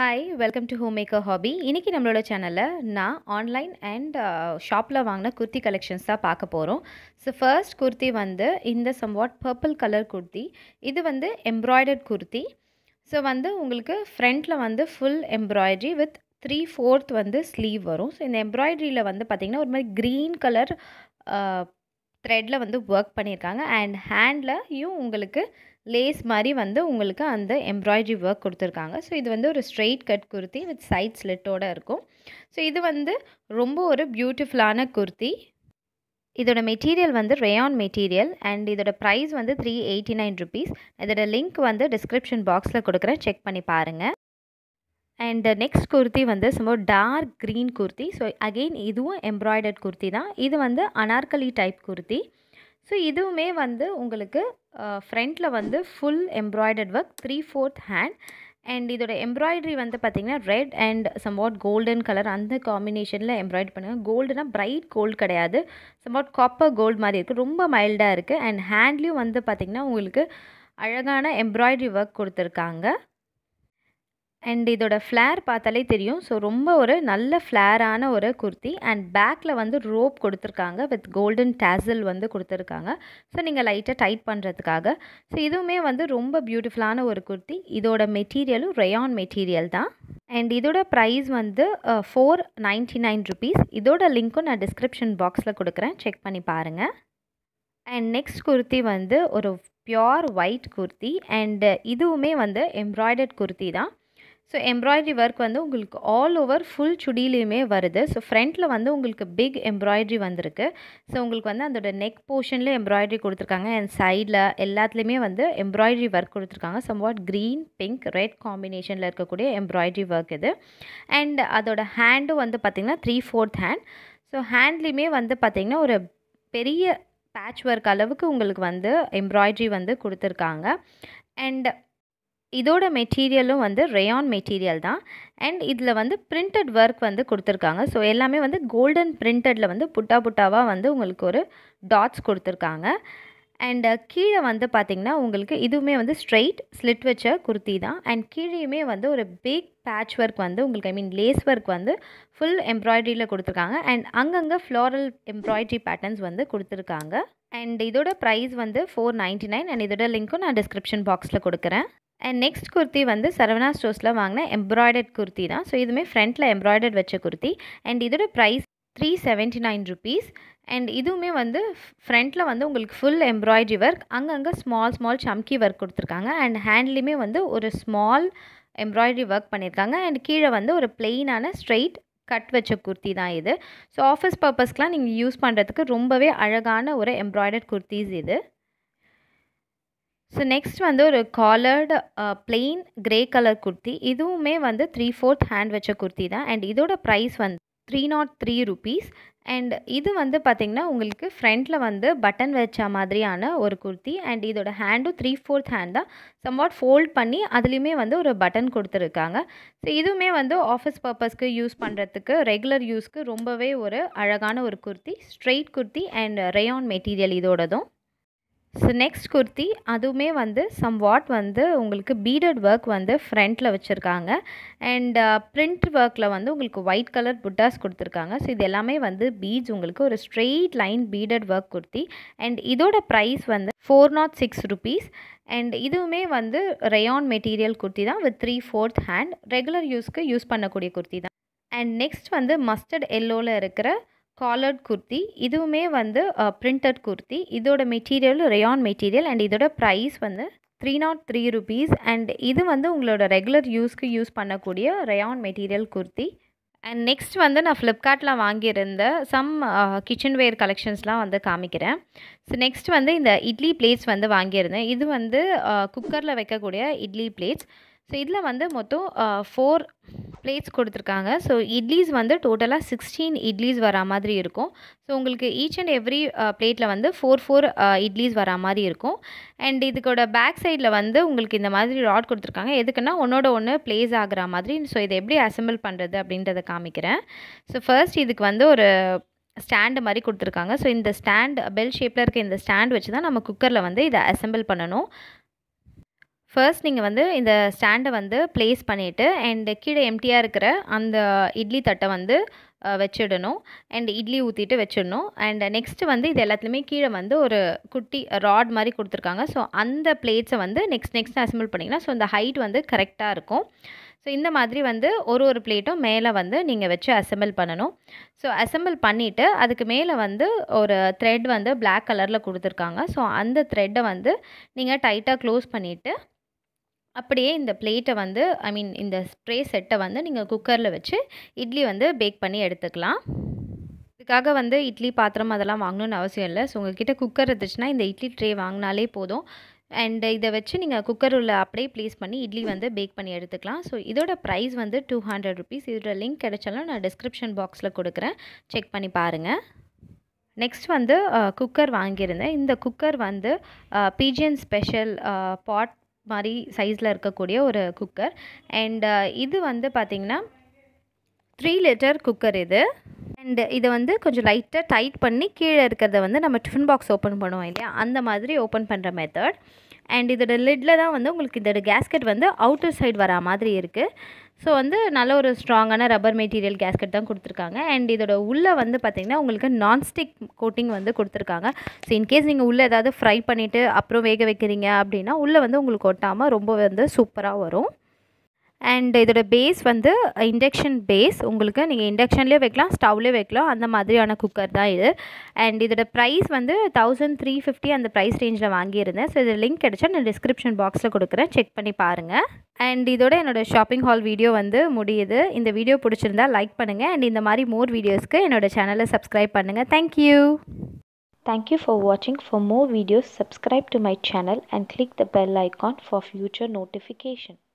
Hi welcome to home maker hobby இன்றைக்கி நம்மளோட சேனலில் நான் ஆன்லைன் அண்ட் ஷாப்பில் வாங்கின குர்த்தி கலெக்ஷன்ஸ் தான் பார்க்க போகிறோம் ஸோ ஃபர்ஸ்ட் குர்த்தி வந்து இந்த சம்வாட் பர்பிள் கலர் குர்த்தி இது வந்து எம்ப்ராய்டர்ட் குர்த்தி ஸோ வந்து உங்களுக்கு ஃப்ரண்ட்டில் வந்து full embroidery with three fourth வந்து ஸ்லீவ் வரும் ஸோ இந்த எம்ப்ராய்டரியில் வந்து பார்த்திங்கன்னா ஒரு மாதிரி க்ரீன் கலர் த்ரெட்டில் வந்து ஒர்க் பண்ணியிருக்காங்க அண்ட் ஹேண்ட்லையும் உங்களுக்கு லேஸ் மாதிரி வந்து உங்களுக்கு அந்த எம்ப்ராய்டரி ஒர்க் கொடுத்துருக்காங்க ஸோ இது வந்து ஒரு straight cut kurti with side ஸ்லிட்டோடு இருக்கும் ஸோ இது வந்து ரொம்ப ஒரு பியூட்டிஃபுல்லான குர்த்தி இதோட மெட்டீரியல் வந்து ரேயான் மெட்டீரியல் அண்ட் இதோட ப்ரைஸ் வந்து த்ரீ எயிட்டி நைன் ருபீஸ் இதோட லிங்க் வந்து டிஸ்கிரிப்ஷன் பாக்ஸில் கொடுக்குறேன் செக் பண்ணி பாருங்கள் அண்ட் நெக்ஸ்ட் குர்த்தி வந்து சும்மா dark green kurti so again இதுவும் எம்ப்ராய்டர்ட் குர்த்தி தான் இது வந்து அனார்கலி டைப் குர்த்தி ஸோ இதுவுமே வந்து உங்களுக்கு ஃப்ரண்ட்டில் வந்து full embroidered work three fourth hand and இதோட எம்ப்ராய்டரி வந்து பார்த்திங்கன்னா red and somewhat golden colour அந்த காம்பினேஷனில் எம்ப்ராய்டரி பண்ணுங்கள் கோல்டுனா பிரைட் கோல்டு கிடையாது சம்வாட் காப்பர் கோல்டு மாதிரி இருக்குது ரொம்ப மைல்டாக இருக்குது அண்ட் ஹேண்ட்லேயும் வந்து பார்த்திங்கன்னா உங்களுக்கு அழகான எம்ப்ராய்டரி ஒர்க் கொடுத்துருக்காங்க அண்ட் இதோட ஃப்ளேர் பார்த்தாலே தெரியும் ஸோ ரொம்ப ஒரு நல்ல ஃப்ளேரான ஒரு குர்த்தி அண்ட் பேக்கில் வந்து ரோப் கொடுத்துருக்காங்க வித் கோல்டன் டேசல் வந்து கொடுத்துருக்காங்க ஸோ நீங்கள் லைட்டாக டைட் பண்ணுறதுக்காக ஸோ இதுவுமே வந்து ரொம்ப பியூட்டிஃபுல்லான ஒரு குர்த்தி இதோட மெட்டீரியலும் ரேயான் மெட்டீரியல் தான் அண்ட் இதோட ப்ரைஸ் வந்து ஃபோர் நைன்ட்டி நைன் ருபீஸ் இதோட லிங்க்கும் நான் டிஸ்கிரிப்ஷன் பாக்ஸில் கொடுக்குறேன் செக் பண்ணி பாருங்கள் அண்ட் நெக்ஸ்ட் குர்த்தி வந்து ஒரு பியோர் ஒயிட் குர்த்தி அண்ட் இதுவுமே வந்து எம்ப்ராய்டர்ட் குர்த்தி தான் ஸோ எம்ப்ராய்டரி ஒர்க் வந்து உங்களுக்கு ஆல் ஓவர் ஃபுல் சுடிலையுமே வருது ஸோ ஃப்ரண்ட்டில் வந்து உங்களுக்கு பிக் எம்ப்ராய்டரி வந்திருக்கு ஸோ உங்களுக்கு வந்து அதோட நெக் போர்ஷனில் எம்ப்ராய்டரி கொடுத்துருக்காங்க அண்ட் சைடில் எல்லாத்துலேயுமே வந்து எம்ப்ராய்டரி ஒர்க் கொடுத்துருக்காங்க சம்வாட் க்ரீன் பிங்க் ரெட் காம்பினேஷனில் இருக்கக்கூடிய எம்ப்ராய்டரி ஒர்க் இது அண்ட் அதோட ஹேண்டும் வந்து பார்த்திங்கன்னா த்ரீ ஃபோர்த் ஹேண்ட் ஸோ ஹேண்ட்லேயுமே வந்து பார்த்திங்கன்னா ஒரு பெரிய பேட்ச் ஒர்க் அளவுக்கு உங்களுக்கு வந்து எம்ப்ராய்டரி வந்து கொடுத்துருக்காங்க அண்ட் இதோட மெட்டீரியலும் வந்து ரேயான் மெட்டீரியல் தான் அண்ட் இதில் வந்து பிரிண்டட் ஒர்க் வந்து கொடுத்துருக்காங்க ஸோ எல்லாமே வந்து கோல்டன் பிரிண்டடில் வந்து புட்டா புட்டாவாக வந்து உங்களுக்கு ஒரு டாட்ஸ் கொடுத்துருக்காங்க அண்ட் கீழே வந்து பார்த்திங்கன்னா உங்களுக்கு இதுவுமே வந்து ஸ்ட்ரெயிட் ஸ்லிட் வச்ச குர்த்தி தான் அண்ட் கீழேயுமே வந்து ஒரு பிக் பேட்ச் ஒர்க் வந்து உங்களுக்கு ஐ மீன் லேஸ் ஒர்க் வந்து ஃபுல் எம்ப்ராய்டரியில் கொடுத்துருக்காங்க அண்ட் அங்கங்கே ஃப்ளாரல் எம்ப்ராய்டரி பேட்டர்ன்ஸ் வந்து கொடுத்துருக்காங்க அண்ட் இதோட ப்ரைஸ் வந்து ஃபோர் நைன்ட்டி நைன் அண்ட் இதோட லிங்க்கும் நான் டிஸ்கிரிப்ஷன் பாக்ஸில் கொடுக்குறேன் அண்ட் நெக்ஸ்ட் குர்த்தி வந்து சரவணா ஸ்டோர்ஸில் வாங்கின எம்ப்ராய்டர்ட் குர்த்தி தான் ஸோ இதுவுமே ஃப்ரண்ட்டில் எம்ப்ராய்டர்ட் வச்ச குர்த்தி அண்ட் இதோட price three seventy nine rupees and இதுவுமே வந்து ஃப்ரண்ட்டில் வந்து உங்களுக்கு ஃபுல் எம்ப்ராய்டரி ஒர்க் அங்கங்கே ஸ்மால் ஸ்மால் சம்கி ஒர்க் கொடுத்துருக்காங்க அண்ட் ஹேண்ட்லேயுமே வந்து ஒரு ஸ்மால் எம்ப்ராய்டரி ஒர்க் பண்ணியிருக்காங்க அண்ட் கீழே வந்து ஒரு பிளெயினான ஸ்ட்ரெயிட் கட் வச்ச குர்த்தி தான் இது ஸோ ஆஃபீஸ் பர்பஸ்க்கெலாம் நீங்கள் யூஸ் பண்ணுறதுக்கு ரொம்பவே அழகான ஒரு எம்ப்ராய்டர்ட் குர்த்திஸ் இது ஸோ நெக்ஸ்ட் வந்து ஒரு collared plain grey colour kurti இதுவுமே வந்து த்ரீ ஃபோர்த் ஹேண்ட் வச்ச குர்த்தி தான் அண்ட் இதோட ப்ரைஸ் வந்து three nought three rupees and இது வந்து பார்த்திங்கன்னா உங்களுக்கு ஃப்ரண்ட்டில் வந்து பட்டன் வச்ச மாதிரியான ஒரு குர்த்தி அண்ட் இதோட ஹேண்டும் த்ரீ ஃபோர்த் ஹேண்ட் தான் சம்வாட் ஃபோல்ட் பண்ணி அதுலேயுமே வந்து ஒரு பட்டன் கொடுத்துருக்காங்க ஸோ இதுவுமே வந்து ஆஃபீஸ் பர்பஸ்க்கு யூஸ் பண்ணுறதுக்கு ரெகுலர் யூஸ்க்கு ரொம்பவே ஒரு அழகான ஒரு kurti straight kurti and rayon material இதோடதும் ஸோ நெக்ஸ்ட் குர்த்தி அதுவுமே வந்து சம் வாட் வந்து உங்களுக்கு பீடட் ஒர்க் வந்து ஃப்ரண்ட்டில் வச்சுருக்காங்க அண்ட் பிரிண்ட் ஒர்க்கில் வந்து உங்களுக்கு ஒயிட் கலர் புட்டாஸ் கொடுத்துருக்காங்க ஸோ இது எல்லாமே வந்து பீட்ஸ் உங்களுக்கு ஒரு straight line beaded work kurti and இதோட ப்ரைஸ் வந்து four nought six rupees and இதுவுமே வந்து ரேயான் மெட்டீரியல் குர்த்தி தான் with three fourth hand regular யூஸ்க்கு யூஸ் பண்ணக்கூடிய குர்த்தி தான் அண்ட் நெக்ஸ்ட் வந்து மஸ்டர்ட் எல்லோவில் இருக்கிற காலர்ட் குர்த்தி இதுவுமே வந்து பிரிண்டட் குர்த்தி இதோட மெட்டீரியல் ரேயான் மெட்டீரியல் அண்ட் இதோட ப்ரைஸ் வந்து three nought three rupees and இது வந்து உங்களோட ரெகுலர் யூஸ்க்கு யூஸ் பண்ணக்கூடிய rayon material kurti and next வந்து நான் ஃப்ளிப்கார்ட்டில் வாங்கியிருந்த சம் கிச்சன் வேர் கலெக்ஷன்ஸ்லாம் வந்து காமிக்கிறேன் ஸோ நெக்ஸ்ட் வந்து இந்த இட்லி பிளேட்ஸ் வந்து வாங்கியிருந்தேன் இது வந்து குக்கரில் வைக்கக்கூடிய இட்லி பிளேட்ஸ் ஸோ இதில் வந்து மொத்தம் ஃபோர் பிளேட்ஸ் கொடுத்துருக்காங்க ஸோ இட்லிஸ் வந்து டோட்டலாக சிக்ஸ்டீன் இட்லிஸ் வரா மாதிரி இருக்கும் ஸோ உங்களுக்கு ஈச் அண்ட் எவ்ரி பிளேட்டில் வந்து ஃபோர் ஃபோர் இட்லிஸ் வரா மாதிரி இருக்கும் அண்ட் இதுக்கோட பேக் சைடில் வந்து உங்களுக்கு இந்த மாதிரி ராட் கொடுத்துருக்காங்க எதுக்குன்னா ஒன்றோட ஒன்று ப்ளேஸ் ஆகிற மாதிரி ஸோ இதை எப்படி அசம்பிள் பண்ணுறது அப்படின்றத காமிக்கிறேன் ஸோ ஃபர்ஸ்ட் இதுக்கு வந்து ஒரு ஸ்டாண்டு மாதிரி கொடுத்துருக்காங்க ஸோ இந்த ஸ்டாண்ட் பெல் ஷேப்பில் இருக்க இந்த ஸ்டாண்ட் வச்சு தான் நம்ம குக்கரில் வந்து இதை அசம்பிள் பண்ணணும் ஃபர்ஸ்ட் நீங்கள் வந்து இந்த ஸ்டாண்டை வந்து ப்ளேஸ் பண்ணிவிட்டு அண்ட் கீழே எம்டியாக இருக்கிற அந்த இட்லி தட்டை வந்து வச்சிடணும் அண்ட் இட்லி ஊற்றிட்டு வச்சிடணும் அண்ட் நெக்ஸ்ட்டு வந்து இது எல்லாத்துலேயுமே கீழே வந்து ஒரு குட்டி ராட் மாதிரி கொடுத்துருக்காங்க ஸோ அந்த பிளேட்ஸை வந்து நெக்ஸ்ட் நெக்ஸ்ட் அசம்பிள் பண்ணிங்கன்னா ஸோ இந்த ஹைட் வந்து கரெக்டாக இருக்கும் ஸோ இந்த மாதிரி வந்து ஒரு ஒரு பிளேட்டும் மேலே வந்து நீங்கள் வச்சு அசம்பிள் பண்ணணும் ஸோ அசம்பிள் பண்ணிவிட்டு அதுக்கு மேலே வந்து ஒரு த்ரெட் வந்து பிளாக் கலரில் கொடுத்துருக்காங்க ஸோ அந்த த்ரெட்டை வந்து நீங்கள் டைட்டாக க்ளோஸ் பண்ணிவிட்டு அப்படியே இந்த பிளேட்டை வந்து ஐ மீன் இந்த ஸ்ப்ரே செட்டை வந்து நீங்கள் குக்கரில் வச்சு இட்லி வந்து பேக் பண்ணி எடுத்துக்கலாம் இதுக்காக வந்து இட்லி பாத்திரம் அதெல்லாம் வாங்கணும்னு அவசியம் இல்லை ஸோ உங்கள்கிட்ட குக்கர் இருந்துச்சுன்னா இந்த இட்லி ட்ரே வாங்கினாலே போதும் அண்ட் இதை வச்சு நீங்கள் குக்கர் உள்ள அப்படியே ப்ளேஸ் பண்ணி இட்லி வந்து பேக் பண்ணி எடுத்துக்கலாம் ஸோ இதோட ப்ரைஸ் வந்து டூ ஹண்ட்ரட் ருபீஸ் இதோட லிங்க் கிடைச்சாலும் நான் டிஸ்கிரிப்ஷன் பாக்ஸில் கொடுக்குறேன் செக் பண்ணி பாருங்கள் நெக்ஸ்ட் வந்து குக்கர் வாங்கியிருந்தேன் இந்த குக்கர் வந்து பிஜியன் ஸ்பெஷல் பாட் மாதிரி சைஸில் இருக்கக்கூடிய ஒரு குக்கர் அண்ட் இது வந்து பார்த்திங்கன்னா த்ரீ லிட்டர் குக்கர் இது அண்ட் இதை வந்து கொஞ்சம் லைட்டாக டைட் பண்ணி கீழே இருக்கிறத வந்து நம்ம டிஃபன் பாக்ஸ் ஓப்பன் பண்ணுவோம் இல்லையா அந்த மாதிரி ஓப்பன் பண்ணுற மெத்தட் அண்ட் இதோட லிட்டில் தான் வந்து உங்களுக்கு இதோட கேஸ்கெட் வந்து அவுட்டர் சைடு வரா மாதிரி இருக்குது ஸோ வந்து நல்ல ஒரு ஸ்ட்ராங்கான ரப்பர் மெட்டீரியல் கேஸ்கெட் தான் கொடுத்துருக்காங்க அண்ட் இதோட உள்ளே வந்து பார்த்திங்கன்னா உங்களுக்கு நான்ஸ்டிக் கோட்டிங் வந்து கொடுத்துருக்காங்க ஸோ இன்கேஸ் நீங்கள் உள்ளே ஏதாவது ஃப்ரை பண்ணிவிட்டு அப்புறம் வேக வைக்கிறீங்க அப்படின்னா உள்ளே வந்து உங்களுக்கு ஒட்டாமல் ரொம்ப வந்து சூப்பராக வரும் அண்ட் இதோட பேஸ் வந்து இண்டக்ஷன் பேஸ் உங்களுக்கு நீங்கள் இண்டக்ஷன்லேயே வைக்கலாம் ஸ்டவ்லேயே வைக்கலாம் அந்த மாதிரியான குக்கர் தான் இது அண்ட் இதோட ப்ரைஸ் வந்து தௌசண்ட் த்ரீ ஃபிஃப்டி அந்த ப்ரைஸ் ரேஞ்சில் வாங்கியிருந்தேன் ஸோ இது லிங்க் கிடச்சா நான் டிஸ்கிரிப்ஷன் பாக்ஸில் கொடுக்குறேன் செக் பண்ணி பாருங்கள் அண்ட் இதோட என்னோடய ஷாப்பிங் ஹால் வீடியோ வந்து முடியுது இந்த வீடியோ பிடிச்சிருந்தா லைக் பண்ணுங்கள் அண்ட் இந்த மாதிரி மோர் வீடியோஸ்க்கு என்னோடய சேனலை சப்ஸ்கிரைப் பண்ணுங்கள் thank you Thank you for watching. For more videos, subscribe to my channel and click the bell icon for future notification.